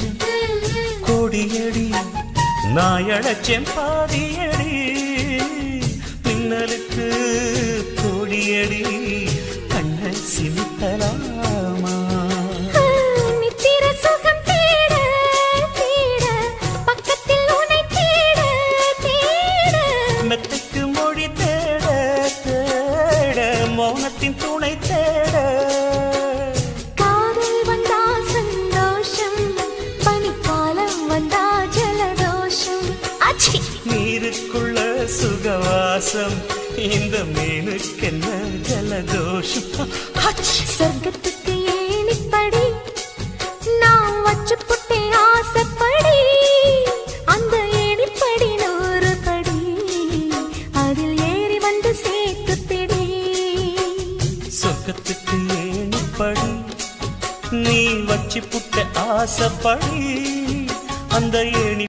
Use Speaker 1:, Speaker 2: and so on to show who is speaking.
Speaker 1: நேரம் கோடியடி நாயழச்சேன் பாதியடி மின்னலுக்கு கோடியடி கண்ண சிமித்தலாமா
Speaker 2: நித்திர சுகம் தேட தேட பக்கத்தில் உன்னை தேட தேட
Speaker 1: மெத்தைக்கு மொழி தேட தேட மௌனத்தின் துணை தேட
Speaker 2: காதல் வந்தா சந்தோஷம் பனிக்காலம் வந்தா ஜலதோஷம் அச்சி
Speaker 1: நீருக்குள்ள சுகவாசம் இந்த மீனுக்கென்ன ஜலதோஷம் அச்சி.
Speaker 2: சொர்க்கத்துக்கு ஏணிப்படி நான் வச்சு புட்டே ஆசைப்படி அந்த ஏணிப்படி நூறு படி அதில் ஏறி வந்து சேர்த்து பிடி
Speaker 1: சொர்க்கத்துக்கு ஏணிப்படி நீ வச்சு புட்ட ஆசைப்படி அந்த ஏணி